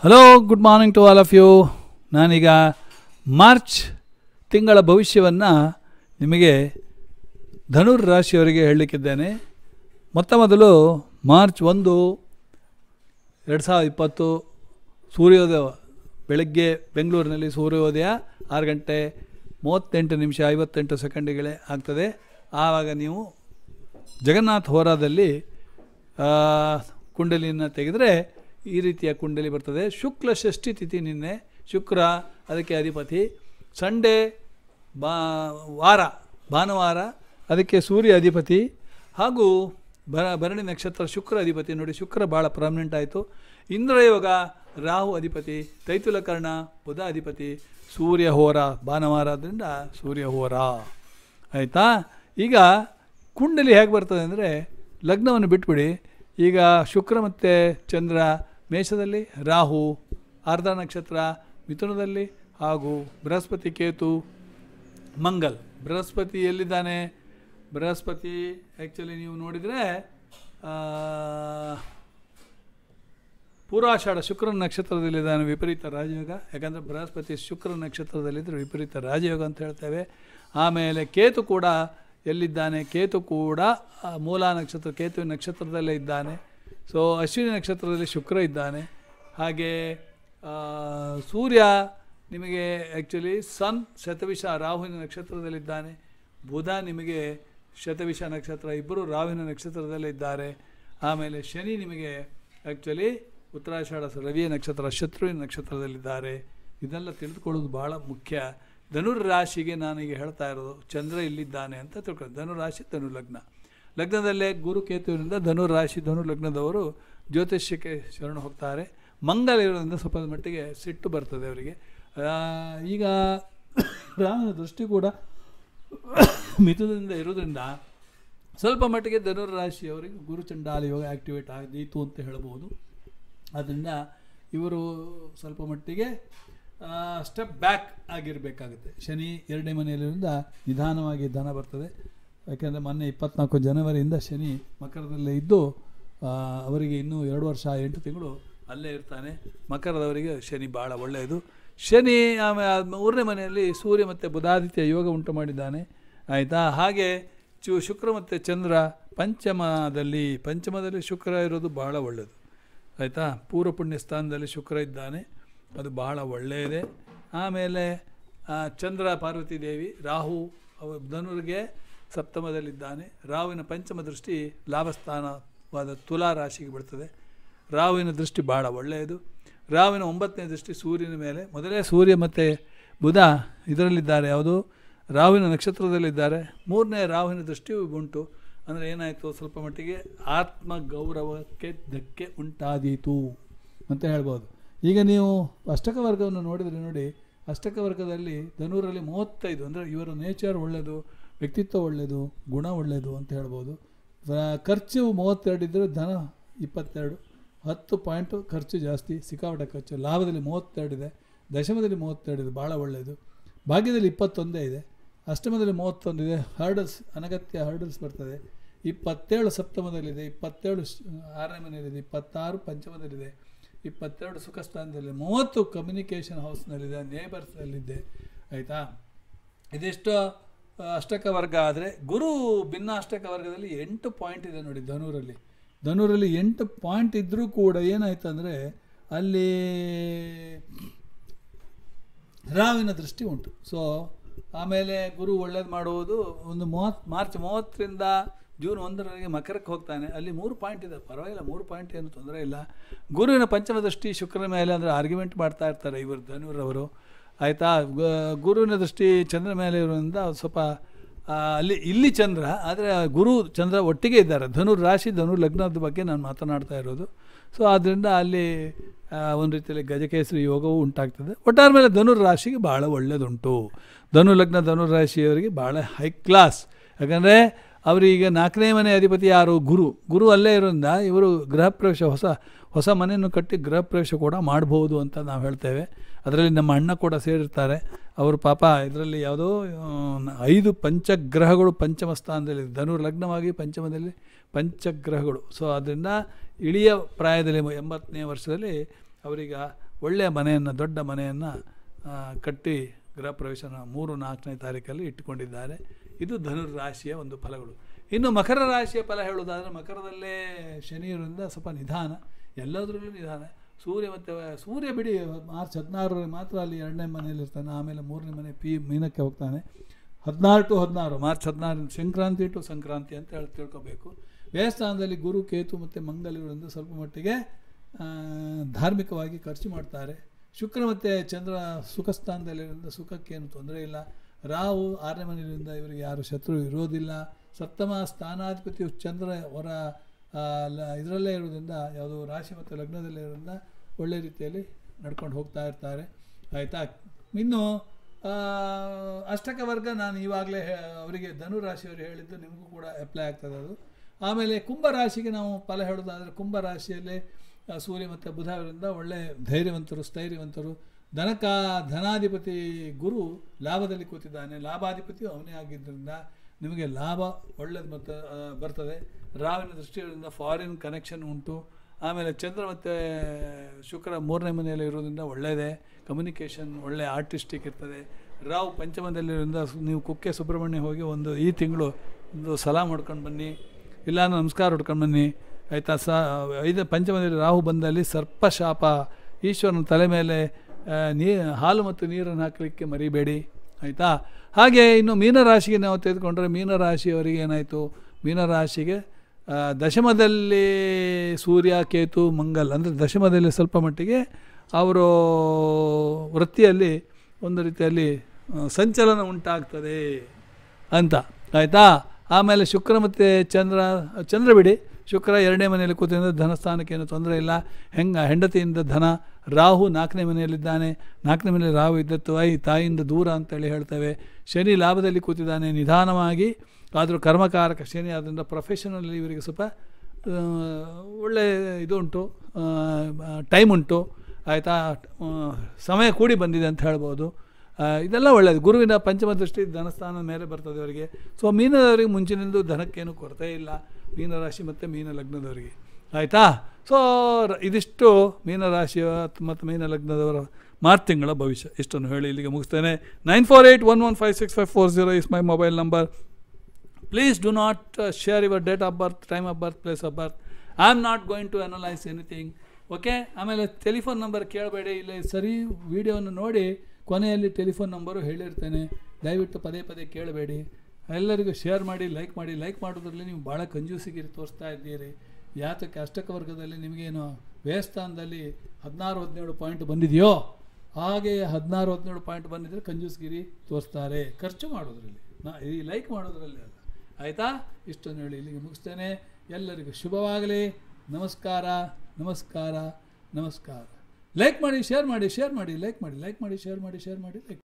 hello good morning to all of you ನಾನೀಗ March ತಿಂಗಳ ಭವಿಷ್ಯವನ್ನು ನಿಮಗೆ ಧನುರ್ ರಾಶಿಯವರಿಗೆ ಹೇಳಲಿಕ್ಕಿದ್ದೇನೆ ಮೊತ್ತ ಮೊದಲು ಮಾರ್ಚ್ ಒಂದು ಎರಡು ಸಾವಿರದ ಇಪ್ಪತ್ತು ಸೂರ್ಯೋದಯ ಬೆಳಗ್ಗೆ ಬೆಂಗಳೂರಿನಲ್ಲಿ ಸೂರ್ಯೋದಯ ಆರು ಗಂಟೆ ಮೂವತ್ತೆಂಟು ನಿಮಿಷ ಐವತ್ತೆಂಟು ಸೆಕೆಂಡ್ಗಳೇ ಆಗ್ತದೆ ಆವಾಗ ನೀವು ಜಗನ್ನಾಥ್ ಹೋರಾದಲ್ಲಿ ಆ, ಕುಂಡಲಿಯನ್ನು ತೆಗೆದರೆ ಈ ರೀತಿಯ ಕುಂಡಲಿ ಬರ್ತದೆ ಶುಕ್ಲ ಷಷ್ಠಿ ತಿಥಿ ನಿನ್ನೆ ಶುಕ್ರ ಅದಕ್ಕೆ ಅಧಿಪತಿ ಸಂಡೇ ಬಾ ವಾರ ಭಾನುವಾರ ಅದಕ್ಕೆ ಸೂರ್ಯ ಅಧಿಪತಿ ಹಾಗೂ ಬರ ಭರಣಿ ನಕ್ಷತ್ರ ಶುಕ್ರ ಅಧಿಪತಿ ನೋಡಿ ಶುಕ್ರ ಭಾಳ ಪ್ರಾಮಿನೆಂಟ್ ಆಯಿತು ಇಂದ್ರಯೋಗ ರಾಹು ಅಧಿಪತಿ ತೈತುಲಕರ್ಣ ಬುಧ ಅಧಿಪತಿ ಸೂರ್ಯ ಹೋರ ಭಾನುವಾರ ಆದ್ದರಿಂದ ಸೂರ್ಯ ಹೋರ ಆಯಿತಾ ಈಗ ಕುಂಡಲಿ ಹೇಗೆ ಬರ್ತದೆ ಅಂದರೆ ಲಗ್ನವನ್ನು ಬಿಟ್ಬಿಡಿ ಈಗ ಶುಕ್ರ ಮತ್ತು ಚಂದ್ರ ಮೇಷದಲ್ಲಿ ರಾಹು ಆರ್ಧ ನಕ್ಷತ್ರ ಮಿಥುನದಲ್ಲಿ ಹಾಗೂ ಬೃಹಸ್ಪತಿ ಕೇತು ಮಂಗಲ್ ಬೃಹಸ್ಪತಿ ಎಲ್ಲಿದ್ದಾನೆ ಬೃಹಸ್ಪತಿ ಆ್ಯಕ್ಚುಲಿ ನೀವು ನೋಡಿದರೆ ಪೂರ್ವಾಷಾಢ ಶುಕ್ರನ ನಕ್ಷತ್ರದಲ್ಲಿದ್ದಾನೆ ವಿಪರೀತ ರಾಜಯೋಗ ಯಾಕಂದರೆ ಬೃಹಸ್ಪತಿ ಶುಕ್ರ ನಕ್ಷತ್ರದಲ್ಲಿದ್ದರೆ ವಿಪರೀತ ರಾಜಯೋಗ ಅಂತ ಹೇಳ್ತೇವೆ ಆಮೇಲೆ ಕೇತು ಕೂಡ ಎಲ್ಲಿದ್ದಾನೆ ಕೇತು ಕೂಡ ಆ, ಮೂಲ ನಕ್ಷತ್ರ ಕೇತುವಿನ ನಕ್ಷತ್ರದಲ್ಲೇ ಇದ್ದಾನೆ ಸೊ ಅಶ್ವಿನಿ ನಕ್ಷತ್ರದಲ್ಲಿ ಶುಕ್ರ ಇದ್ದಾನೆ ಹಾಗೆ ಆ, ಸೂರ್ಯ ನಿಮಗೆ ಆ್ಯಕ್ಚುಲಿ ಸನ್ ಶತವಿಷ ರಾಹುವಿನ ನಕ್ಷತ್ರದಲ್ಲಿದ್ದಾನೆ ಬುಧ ನಿಮಗೆ ಶತವಿಷ ನಕ್ಷತ್ರ ಇಬ್ಬರು ರಾಹುವಿನ ನಕ್ಷತ್ರದಲ್ಲೇ ಇದ್ದಾರೆ ಆಮೇಲೆ ಶನಿ ನಿಮಗೆ ಆ್ಯಕ್ಚುಲಿ ಉತ್ತರಾಷಾಢ ರವಿಯ ನಕ್ಷತ್ರ ಶತ್ರುವಿನ ನಕ್ಷತ್ರದಲ್ಲಿದ್ದಾರೆ ಇದೆಲ್ಲ ತಿಳಿದುಕೊಳ್ಳೋದು ಭಾಳ ಮುಖ್ಯ ಧನುರ್ ರಾಶಿಗೆ ನಾನೀಗ ಹೇಳ್ತಾ ಇರೋದು ಚಂದ್ರ ಇಲ್ಲಿದ್ದಾನೆ ಅಂತ ತಿಳ್ಕೊಂಡು ಧನು ರಾಶಿ ಧನು ಲಗ್ನ ಲಗ್ನದಲ್ಲೇ ಗುರು ಕೇತುವಿನಿಂದ ಧನು ರಾಶಿ ಧನು ಲಗ್ನದವರು ಜ್ಯೋತಿಷ್ಯಕ್ಕೆ ಶರಣ ಹೋಗ್ತಾರೆ ಮಂಗಲ ಇರೋದ್ರಿಂದ ಸ್ವಲ್ಪ ಮಟ್ಟಿಗೆ ಸಿಟ್ಟು ಬರ್ತದೆ ಅವರಿಗೆ ಆ, ಈಗ ರಾಮನ ದೃಷ್ಟಿ ಕೂಡ ಮಿಥುನದಿಂದ ಇರೋದ್ರಿಂದ ಸ್ವಲ್ಪ ಮಟ್ಟಿಗೆ ಧನುರ್ ರಾಶಿಯವರಿಗೆ ಗುರು ಚಂಡಾಲ ಯೋಗ ಆ್ಯಕ್ಟಿವೇಟ್ ಆದೀತು ಅಂತ ಹೇಳ್ಬೋದು ಆದ್ದರಿಂದ ಇವರು ಸ್ವಲ್ಪ ಮಟ್ಟಿಗೆ ಸ್ಟೆಪ್ ಬ್ಯಾಕ್ ಆಗಿರಬೇಕಾಗುತ್ತೆ ಶನಿ ಎರಡನೇ ಮನೆಯಲ್ಲಿರಿಂದ ನಿಧಾನವಾಗಿ ಧನ ಬರ್ತದೆ ಯಾಕೆಂದರೆ ಮೊನ್ನೆ ಇಪ್ಪತ್ನಾಲ್ಕು ಜನವರಿಯಿಂದ ಶನಿ ಮಕರದಲ್ಲೇ ಇದ್ದು ಆ, ಅವರಿಗೆ ಇನ್ನೂ ಎರಡು ವರ್ಷ ಎಂಟು ತಿಂಗಳು ಅಲ್ಲೇ ಇರ್ತಾನೆ ಮಕರದವರಿಗೆ ಶನಿ ಭಾಳ ಒಳ್ಳೆಯದು ಶನಿ ಆಮೇಲೆ ಮೂರನೇ ಮನೆಯಲ್ಲಿ ಸೂರ್ಯ ಮತ್ತು ಬುಧಾದಿತ್ಯ ಯೋಗ ಉಂಟು ಮಾಡಿದ್ದಾನೆ ಆಯಿತಾ ಹಾಗೆ ಚು ಶುಕ್ರ ಮತ್ತು ಚಂದ್ರ ಪಂಚಮದಲ್ಲಿ ಪಂಚಮದಲ್ಲಿ ಶುಕ್ರ ಇರೋದು ಬಹಳ ಒಳ್ಳೆಯದು ಆಯಿತಾ ಪೂರ್ವ ಪುಣ್ಯ ಸ್ಥಾನದಲ್ಲಿ ಶುಕ್ರ ಇದ್ದಾನೆ ಅದು ಬಹಳ ಒಳ್ಳೆಯದೇ ಆಮೇಲೆ ಆ, ಚಂದ್ರ ಪಾರ್ವತಿ ದೇವಿ ರಾಹು ಅವ ಧನುರ್ಗೆ ಸಪ್ತಮದಲ್ಲಿದ್ದಾನೆ ರಾಹುವಿನ ಪಂಚಮ ದೃಷ್ಟಿ ಲಾಭಸ್ಥಾನವಾದ ತುಲಾ ರಾಶಿಗೆ ಬಿಡ್ತದೆ ರಾಹುವಿನ ದೃಷ್ಟಿ ಭಾಳ ಒಳ್ಳೆಯದು ರಾಹುವಿನ ಒಂಬತ್ತನೇ ದೃಷ್ಟಿ ಸೂರ್ಯನ ಮೇಲೆ ಮೊದಲೇ ಸೂರ್ಯ ಮತ್ತು ಬುಧ ಇದರಲ್ಲಿದ್ದಾರೆ ಯಾವುದು ರಾಹುವಿನ ನಕ್ಷತ್ರದಲ್ಲಿದ್ದಾರೆ ಮೂರನೇ ರಾಹುವಿನ ದೃಷ್ಟಿಯೂ ಉಂಟು ಅಂದರೆ ಏನಾಯಿತು ಸ್ವಲ್ಪ ಮಟ್ಟಿಗೆ ಆತ್ಮ ಗೌರವಕ್ಕೆ ಧಕ್ಕೆ ಉಂಟಾದೀತು ಅಂತ ಹೇಳ್ಬೋದು ಈಗ ನೀವು ಅಷ್ಟಕ ವರ್ಗವನ್ನು ನೋಡಿದರೆ ನೋಡಿ ಅಷ್ಟಕ ವರ್ಗದಲ್ಲಿ ಧನುರಲ್ಲಿ ಮೂವತ್ತೈದು ಅಂದರೆ ಇವರ ನೇಚರ್ ಒಳ್ಳೆಯದು ವ್ಯಕ್ತಿತ್ವ ಒಳ್ಳೆಯದು ಗುಣ ಒಳ್ಳೆಯದು ಅಂತ ಹೇಳ್ಬೋದು ವ- ಖರ್ಚು ಮೂವತ್ತೆರಡು ಇದ್ದರೆ ಧನ ಇಪ್ಪತ್ತೆರಡು ಹತ್ತು ಪಾಯಿಂಟು ಖರ್ಚು ಜಾಸ್ತಿ ಸಿಕ್ಕಾಪಟ್ಟೆ ಖರ್ಚು ಲಾಭದಲ್ಲಿ ಮೂವತ್ತೆರಡು ಇದೆ ದಶಮದಲ್ಲಿ ಮೂವತ್ತೆರಡು ಇದೆ ಭಾಳ ಒಳ್ಳೆಯದು ಭಾಗ್ಯದಲ್ಲಿ ಇಪ್ಪತ್ತೊಂದೇ ಇದೆ ಅಷ್ಟಮದಲ್ಲಿ ಮೂವತ್ತೊಂದಿದೆ ಹರ್ಡಲ್ಸ್ ಅನಗತ್ಯ ಹರ್ಡಲ್ಸ್ ಬರ್ತದೆ ಇಪ್ಪತ್ತೇಳು ಸಪ್ತಮದಲ್ಲಿದೆ ಇಪ್ಪತ್ತೇಳು ಶ- ಆರನೇ ಮನೆಯಲ್ಲಿದೆ ಇಪ್ಪತ್ತಾರು ಪಂಚಮದಲ್ಲಿದೆ ಇಪ್ಪತ್ತೆರಡು ಸುಖ ಸ್ಥಾನದಲ್ಲಿ ಮೂವತ್ತು ಕಮ್ಯುನಿಕೇಷನ್ ಹೌಸ್ನಲ್ಲಿದೆ ನೇಬರ್ಸ್ನಲ್ಲಿದೆ ಆಯಿತಾ ಇದಿಷ್ಟು ಆ, ಅಷ್ಟಕ ವರ್ಗ ಆದರೆ ಗುರು ಭಿನ್ನ ಅಷ್ಟಕ ವರ್ಗದಲ್ಲಿ ಎಂಟು ಪಾಯಿಂಟ್ ಇದೆ ನೋಡಿ ಧನುರಲ್ಲಿ ಧನುರಲ್ಲಿ ಎಂಟು ಪಾಯಿಂಟ್ ಇದ್ದರೂ ಕೂಡ ಏನಾಯ್ತು ಅಂದರೆ ಅಲ್ಲಿ ರಾವಿನ ದೃಷ್ಟಿ ಉಂಟು ಸೊ ಆಮೇಲೆ ಗುರು ಒಳ್ಳೇದು ಮಾಡುವುದು ಒಂದು ಮೂವತ್ತು ಮಾರ್ಚ್ ಮೂವತ್ತರಿಂದ ಜೂನ್ ಒಂದರವರೆಗೆ ಮಕರಕ್ಕೆ ಹೋಗ್ತಾನೆ ಅಲ್ಲಿ ಮೂರು ಪಾಯಿಂಟ್ ಇದೆ ಪರವಾಗಿಲ್ಲ ಮೂರು ಪಾಯಿಂಟ್ ಏನು ತೊಂದರೆ ಇಲ್ಲ ಗುರುವಿನ ಪಂಚಮ ದೃಷ್ಟಿ ಶುಕ್ರನ ಮೇಲೆ ಅಂದರೆ ಆರ್ಗ್ಯುಮೆಂಟ್ ಮಾಡ್ತಾ ಇರ್ತಾರೆ ಇವರು ಧನುರವರು ಆಯಿತಾ ಗುರುವಿನ ದೃಷ್ಟಿ ಚಂದ್ರ ಮೇಲೆ ಇರೋದ್ರಿಂದ ಸ್ವಲ್ಪ ಆ, ಅಲ್ಲಿ ಇಲ್ಲಿ ಚಂದ್ರ ಆದರೆ ಗುರು ಚಂದ್ರ ಒಟ್ಟಿಗೆ ಇದ್ದಾರೆ ಧನುರ್ ರಾಶಿ ಧನು ಲಗ್ನದ ಬಗ್ಗೆ ನಾನು ಮಾತನಾಡ್ತಾ ಇರೋದು ಸೊ ಆದ್ದರಿಂದ ಅಲ್ಲಿ ಆ, ಒಂದು ರೀತಿಯಲ್ಲಿ ಗಜಕೇಸರಿ ಯೋಗವು ಉಂಟಾಗ್ತದೆ ಒಟ್ಟಾರ ಮೇಲೆ ಧನುರ್ ರಾಶಿಗೆ ಭಾಳ ಒಳ್ಳೆಯದುಂಟು ಧನು ಲಗ್ನ ಧನು ರಾಶಿಯವರಿಗೆ ಭಾಳ ಹೈ ಕ್ಲಾಸ್ ಯಾಕಂದರೆ ಅವರೀಗ ನಾಲ್ಕನೇ ಮನೆ ಅಧಿಪತಿ ಯಾರು ಗುರು ಗುರು ಅಲ್ಲೇ ಇರೋದ್ರಿಂದ ಇವರು ಗೃಹ ಪ್ರವೇಶ ಹೊಸ ಹೊಸ ಮನೆಯನ್ನು ಕಟ್ಟಿ ಗೃಹ ಪ್ರವೇಶ ಕೂಡ ಮಾಡ್ಬೋದು ಅಂತ ನಾವು ಹೇಳ್ತೇವೆ ಅದರಲ್ಲಿ ನಮ್ಮ ಅಣ್ಣ ಕೂಡ ಸೇರಿರ್ತಾರೆ ಅವರು ಪಾಪ ಇದರಲ್ಲಿ ಯಾವುದೋ ಆ, ಐದು ಪಂಚಗ್ರಹಗಳು ಪಂಚಮ ಸ್ಥಾನದಲ್ಲಿ ಧನು ಲಗ್ನವಾಗಿ ಪಂಚಮದಲ್ಲಿ ಪಂಚಗ್ರಹಗಳು ಸೊ ಅದರಿಂದ ಇಳಿಯ ಪ್ರಾಯದಲ್ಲಿ ಎಂಬತ್ತನೇ ವರ್ಷದಲ್ಲಿ ಅವರೀಗ ಒಳ್ಳೆಯ ಮನೆಯನ್ನು ದೊಡ್ಡ ಮನೆಯನ್ನು ಕಟ್ಟಿ ಗೃಹ ಪ್ರವೇಶನ ಮೂರು ನಾಲ್ಕನೇ ತಾರೀಕಲ್ಲಿ ಇಟ್ಟುಕೊಂಡಿದ್ದಾರೆ ಇದು ಧನುರ್ ರಾಶಿಯ ಒಂದು ಫಲಗಳು ಇನ್ನು ಮಕರ ರಾಶಿಯ ಫಲ ಹೇಳುವುದಾದರೆ ಮಕರದಲ್ಲೇ ಶನಿಯವರಿಂದ ಸ್ವಲ್ಪ ನಿಧಾನ ಎಲ್ಲದರಲ್ಲೂ ನಿಧಾನ ಸೂರ್ಯ ಮತ್ತು ಸೂರ್ಯ ಬಿಡಿ ಮಾರ್ಚ್ ಹದಿನಾರರಲ್ಲಿ ಮಾತ್ರ ಅಲ್ಲಿ ಎರಡನೇ ಮನೆಯಲ್ಲಿ ಇರ್ತಾನೆ ಆಮೇಲೆ ಮೂರನೇ ಮನೆ ಪಿ ಮೀನಕ್ಕೆ ಹೋಗ್ತಾನೆ ಹದಿನಾರು ಟು ಹದಿನಾರು ಮಾರ್ಚ್ ಹದಿನಾರು ಸಂಕ್ರಾಂತಿ ಟು ಸಂಕ್ರಾಂತಿ ಅಂತ ಹೇಳಿ ತಿಳ್ಕೊಬೇಕು ವ್ಯಯಸ್ಥಾನದಲ್ಲಿ ಗುರು ಕೇತು ಮತ್ತು ಮಂಗಲಗಳಿಂದ ಸ್ವಲ್ಪ ಮಟ್ಟಿಗೆ ಆ, ಧಾರ್ಮಿಕವಾಗಿ ಖರ್ಚು ಮಾಡ್ತಾರೆ ಶುಕ್ರ ಮತ್ತು ಚಂದ್ರ ಸುಖ ಸ್ಥಾನದಲ್ಲಿರೋದ್ರಿಂದ ಸುಖಕ್ಕೇನು ತೊಂದರೆ ಇಲ್ಲ ರಾಹು ಆರನೇ ಮನೆಯಿಂದ ಇವರಿಗೆ ಯಾರು ಶತ್ರು ಇರೋದಿಲ್ಲ ಸಪ್ತಮ ಸ್ಥಾನಾಧಿಪತಿ ಚಂದ್ರ ಅವರ ಇದರಲ್ಲೇ ಇರೋದ್ರಿಂದ ಯಾವುದು ರಾಶಿ ಮತ್ತು ಲಗ್ನದಲ್ಲೇ ಇರೋದ್ರಿಂದ ಒಳ್ಳೆ ರೀತಿಯಲ್ಲಿ ನಡ್ಕೊಂಡು ಹೋಗ್ತಾ ಇರ್ತಾರೆ ಆಯಿತಾ ಇನ್ನು ಆ, ಅಷ್ಟಕ ವರ್ಗ ನಾನು ಇವಾಗಲೇ ಅವರಿಗೆ ಧನು ರಾಶಿಯವರು ಹೇಳಿದ್ದು ನಿಮಗೂ ಕೂಡ ಅಪ್ಲೈ ಆಗ್ತದೆ ಅದು ಆಮೇಲೆ ಕುಂಭ ರಾಶಿಗೆ ನಾವು ಫಲ ಹೇಳೋದಾದರೆ ಕುಂಭ ರಾಶಿಯಲ್ಲಿ ಆ, ಸೂರ್ಯ ಮತ್ತು ಬುಧ ಅವರಿಂದ ಒಳ್ಳೆ ಧೈರ್ಯವಂತರು ಸ್ಥೈರ್ಯವಂತರು ಧನಕ ಧನಾಧಿಪತಿ ಗುರು ಲಾಭದಲ್ಲಿ ಕೂತಿದ್ದಾನೆ ಲಾಭಾಧಿಪತಿಯು ಅವನೇ ಆಗಿದ್ದರಿಂದ ನಿಮಗೆ ಲಾಭ ಒಳ್ಳೇದು ಮತ್ತು ಆ, ಬರ್ತದೆ ರಾವಿನ ದೃಷ್ಟಿಯಿಂದ ಫಾರಿನ್ ಕನೆಕ್ಷನ್ ಉಂಟು ಆಮೇಲೆ ಚಂದ್ರ ಮತ್ತು ಶುಕ್ರ ಮೂರನೇ ಮನೆಯಲ್ಲಿ ಇರೋದ್ರಿಂದ ಒಳ್ಳೆಯದೇ ಕಮ್ಯುನಿಕೇಷನ್ ಒಳ್ಳೆ ಆರ್ಟಿಸ್ಟಿಕ್ ಇರ್ತದೆ ರಾವ್ ಪಂಚಮದಲ್ಲಿರೋದ್ರಿಂದ ಸು- ನೀವು ಕುಕ್ಕೆ ಸುಬ್ರಹ್ಮಣ್ಯ ಹೋಗಿ ಒಂದು ಈ ತಿಂಗಳು ಒಂದು ಸಲಾ ಮಾಡ್ಕೊಂಡು ಬನ್ನಿ ಇಲ್ಲ ನಮಸ್ಕಾರ ಹೊಡ್ಕೊಂಡು ಬನ್ನಿ ಆಯಿತಾ ಸ ಐದು ಪಂಚಮದಲ್ಲಿ ರಾಹು ಬಂದಲ್ಲಿ ಸರ್ಪಶಾಪ ಈಶ್ವರನ ತಲೆ ಮೇಲೆ ಆ, ನೀ ಹಾಲು ಮತ್ತು ನೀರನ್ನು ಹಾಕಲಿಕ್ಕೆ ಮರಿಬೇಡಿ ಆಯಿತಾ ಹಾಗೆ ಇನ್ನು ಮೀನರಾಶಿಗೆ ನಾವು ತೆಗೆದುಕೊಂಡ್ರೆ ಮೀನರಾಶಿಯವರಿಗೆ ಏನಾಯಿತು ಮೀನರಾಶಿಗೆ ಆ, ದಶಮದಲ್ಲಿ ಸೂರ್ಯ ಕೇತು ಮಂಗಲ್ ಅಂದರೆ ದಶಮದಲ್ಲಿ ಸ್ವಲ್ಪ ಮಟ್ಟಿಗೆ ಅವರು ವೃತ್ತಿಯಲ್ಲಿ ಒಂದು ರೀತಿಯಲ್ಲಿ ಆ, ಸಂಚಲನ ಉಂಟಾಗ್ತದೆ ಅಂತ ಆಯಿತಾ ಆಮೇಲೆ ಶುಕ್ರ ಮತ್ತು ಚಂದ್ರ ಚಂದ್ರ ಬಿಡಿ ಶುಕ್ರ ಎರಡನೇ ಮನೆಯಲ್ಲಿ ಕೂತಿದ್ದರಿಂದ ಧನಸ್ಥಾನಕ್ಕೆ ಏನು ತೊಂದರೆ ಇಲ್ಲ ಹೆಂಗೆ ಹೆಂಡತಿಯಿಂದ ಧನ ರಾಹು ನಾಲ್ಕನೇ ಮನೆಯಲ್ಲಿದ್ದಾನೆ ನಾಲ್ಕನೇ ಮನೆಯಲ್ಲಿ ರಾಹು ಇದ್ದತ್ತು ಐ ತಾಯಿಯಿಂದ ದೂರ ಅಂತೇಳಿ ಹೇಳ್ತೇವೆ ಶನಿ ಲಾಭದಲ್ಲಿ ಕೂತಿದ್ದಾನೆ ನಿಧಾನವಾಗಿ ಆದರೂ ಕರ್ಮಕಾರಕ ಶನಿ ಆದ್ದರಿಂದ ಪ್ರೊಫೆಷನಲ್ಲಿ ಇವರಿಗೆ ಸ್ವಲ್ಪ ಆ, ಒಳ್ಳೆ ಇದು ಉಂಟು ಟೈಮ್ ಉಂಟು ಆಯಿತಾ ಆ, ಸಮಯ ಕೂಡಿ ಬಂದಿದೆ ಅಂತ ಹೇಳ್ಬೋದು ಆ, ಇದೆಲ್ಲ ಒಳ್ಳೆಯದು ಗುರುವಿನ ಪಂಚಮ ದೃಷ್ಟಿ ಧನಸ್ಥಾನದ ಮೇಲೆ ಬರ್ತದೆ ಅವರಿಗೆ ಸೊ ಮೀನದವರಿಗೆ ಮುಂಚಿನಿಂದ ಧನಕ್ಕೇನು ಕೊರತೆ ಇಲ್ಲ ಮೀನರಾಶಿ ಮತ್ತು ಮೀನ ಲಗ್ನದವರಿಗೆ ಆಯಿತಾ ಸೊ ರ- ಇದಿಷ್ಟು ಮೀನರಾಶಿಯ ಮತ್ತು ಮೀನ ಲಗ್ನದವರ ಮಾರ್ಚ್ ತಿಂಗಳ ಭವಿಷ್ಯ ಇಷ್ಟನ್ನು ಹೇಳಿ ಇಲ್ಲಿಗೆ ಮುಗಿಸ್ತೇನೆ nine four eight one one five six five four zero is my mobile number please do not uh, share your date of birth time of birth place of birth i am not going to analyze anything okay ಆಮೇಲೆ telephone number ಕೇಳಬೇಡಿ ಇಲ್ಲ ಸರಿ ವಿಡಿಯೋವನ್ನು ನೋಡಿ ಕೊನೆಯಲ್ಲಿ telephone number ಹೇಳಿರ್ತೇನೆ ದಯವಿಟ್ಟು ಪದೇ ಪದೇ ಕೇಳಬೇಡಿ ಎಲ್ಲರಿಗೂ ಶೇರ್ ಮಾಡಿ ಲೈಕ್ ಮಾಡಿ ಲೈಕ್ ಮಾಡೋದ್ರಲ್ಲಿ ನೀವು ಭಾಳ ಕಂಜೂಸಿಗಿರಿ ತೋರಿಸ್ತಾ ಇದ್ದೀರಿ ಯಾತಕ್ಕೆ ಅಷ್ಟಕ ವರ್ಗದಲ್ಲಿ ನಿಮಗೇನು ವ್ಯಯಸ್ಥಾನದಲ್ಲಿ ಹದಿನಾರು ಹದಿನೇಳು ಪಾಯಿಂಟ್ ಬಂದಿದೆಯೋ ಹಾಗೆ ಹದಿನಾರು ಹದಿನೇಳು ಪಾಯಿಂಟ್ ಬಂದಿದ್ದರೆ ಕಂಜೂಸ್ಗಿರಿ ತೋರಿಸ್ತಾರೆ ಖರ್ಚು ಮಾಡೋದ್ರಲ್ಲಿ ನಾ ಈ ಲೈಕ್ ಮಾಡೋದ್ರಲ್ಲಿ ಅಲ್ಲ ಆಯಿತಾ ಇಷ್ಟನ್ನು ಹೇಳಿ ಇಲ್ಲಿಗೆ ಮುಗಿಸ್ತೇನೆ ಎಲ್ಲರಿಗೂ ಶುಭವಾಗಲಿ ನಮಸ್ಕಾರ ನಮಸ್ಕಾರ ನಮಸ್ಕಾರ ಲೈಕ್ ಮಾಡಿ ಶೇರ್ ಮಾಡಿ ಶೇರ್ ಮಾಡಿ ಲೈಕ್ ಮಾಡಿ ಲೈಕ್ ಮಾಡಿ ಶೇರ್ ಮಾಡಿ ಶೇರ್ ಮಾಡಿ ಲೈಕ್